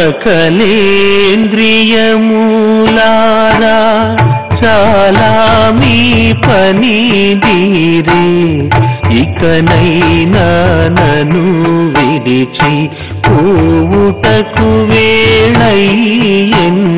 సకలేంద్రియమూలారా చాలా మీ పని దీరే ఇకనైనా నను విడిచి పోవుటకు వేళయ్యన్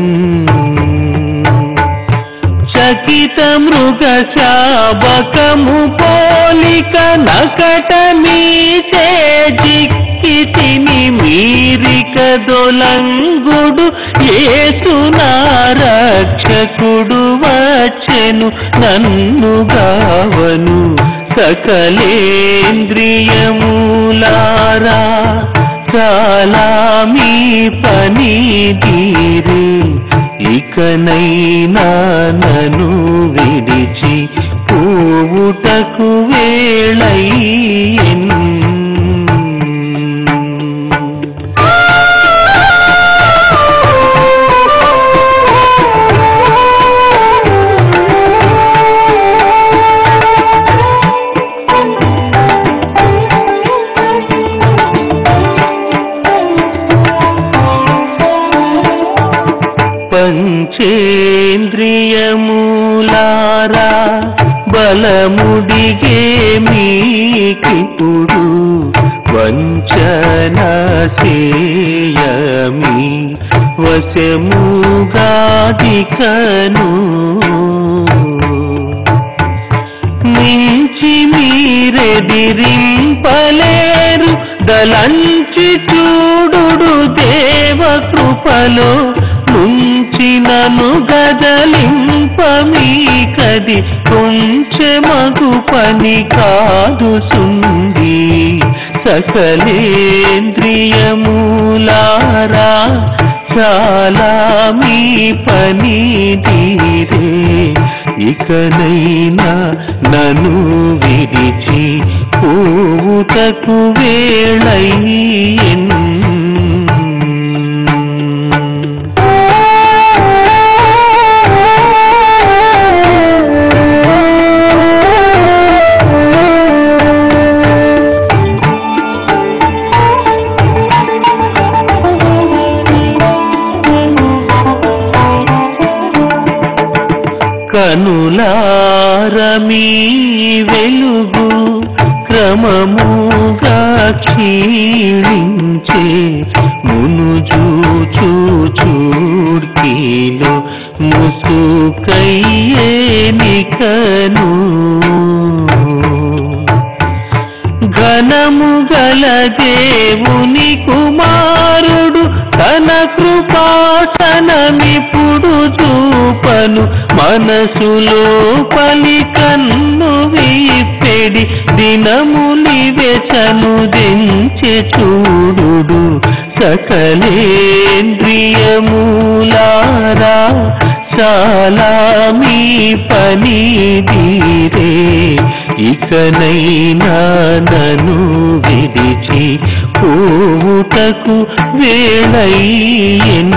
చకిత మృగ శాబకము పోలిక నకట మీచే జిక్కితిని మీరిక దొలంగుడు ఏసునా రక్షకుడు వచ్చెను నన్ను గావను సకలేంద్రియమూలారా చాలా మీ పని తీరే ఇకనైనా నను విడిచి పోవుటకు వేళయ్యన్ పంచేంద్రియమూలారా బలముడిగే మీకిప్పుడు వంచన చేయమి వశముగాదికను మించి మీరెదిరింపలేరు దలంచి చూడుడు దేవ కృపలో నుంచినను గదలింపమీ కది కొంచెమగు పని కాదు సుంది సకలేంద్రియమూలారా చాలా మీ పని తీరే ఇకనైనా నను విడిచి పోవుటకు వేళయ్యన్ కనులారమీ వెలుగు క్రమముగా క్షీణించే మునుజూచూ చూర్కీలో ముసుకయ్యే నికను ఘనము గల దేవుని కుమారుడు తన కృపాసనమిప్పుడు చూపను మనసులో పలి కన్ను విప్పెడి దినములివెచను దించె చూడుడు సకలేంద్రియమూలారా చాలా మీ పని తీరే ఇకనైనా నను విడిచి పోవుటకు వేళయ్యన్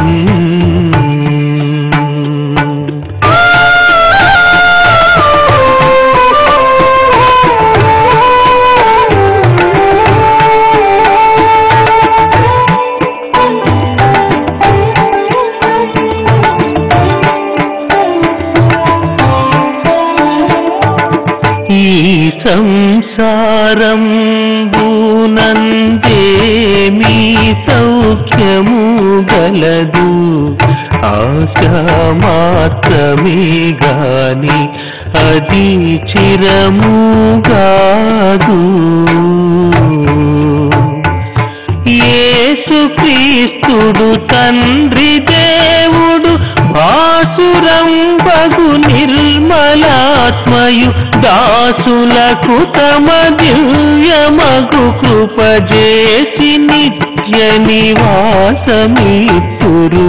ఈ సంసారం బూనందే మీ సౌఖ్యము గలదు ఆశ మాత్రమే గాని అది చిరముగాదు యేసుక్రీస్తుడు తండ్రి దేవుడు భాసురంబగు నిర్మలాత్మయు దాసులకు తమ దివ్యమగు కృపజేసి నిత్య నివాసమిత్తురు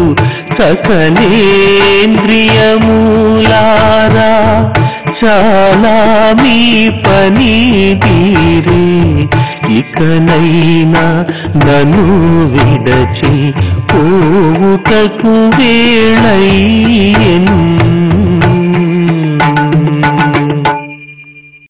సకలేంద్రియమూలారా చాలా మీ పని తీరే ఇకనైనా నను విడచి పోవుటకు వేళయ్యన్